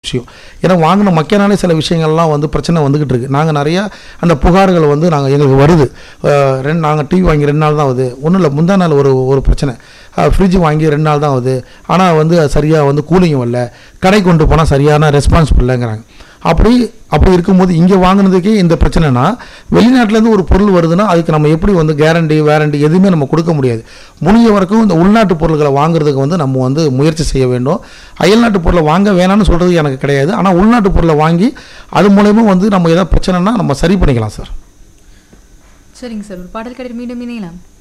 விஷயம் ஏன்னா வாங்கின மக்கியனாலே சில விஷயங்கள்லாம் வந்து பிரச்சனை வந்துக்கிட்டு இருக்கு நாங்கள் நிறையா அந்த புகார்கள் வந்து நாங்கள் எங்களுக்கு வருது அஹ் ரெண்டு நாங்கள் டிவி வாங்கி ரெண்டு நாள் தான் ஆகுது ஒன்றும் இல்லை முந்தா நாள் ஒரு ஒரு பிரச்சனை ஃப்ரிட்ஜ் வாங்கி ரெண்டு நாள் தான் ஆகுது ஆனால் வந்து அது சரியாக வந்து கூலிங் வரல கடை கொண்டு போனால் சரியான ரெஸ்பான்ஸ் இல்லைங்கிறாங்க அப்படி அப்படி இருக்கும்போது இங்கே வாங்கினதுக்கே இந்த பிரச்சனைனா வெளிநாட்டிலேருந்து ஒரு பொருள் வருதுன்னா அதுக்கு நம்ம எப்படி வந்து கேரண்டி வேரண்டி எதுவுமே நம்ம கொடுக்க முடியாது முடிஞ்ச வரைக்கும் இந்த உள்நாட்டு பொருள்களை வாங்குறதுக்கு வந்து நம்ம வந்து முயற்சி செய்ய வேண்டும் அயல்நாட்டு பொருளை வாங்க வேணாம்னு சொல்கிறது எனக்கு கிடையாது ஆனால் உள்நாட்டு பொருளை வாங்கி அது மூலயமா வந்து நம்ம ஏதாவது பிரச்சனைனா நம்ம சரி பண்ணிக்கலாம் சார் சரிங்க சார் ஒரு பாடல் கடையில் மீண்டும் இணையலாம்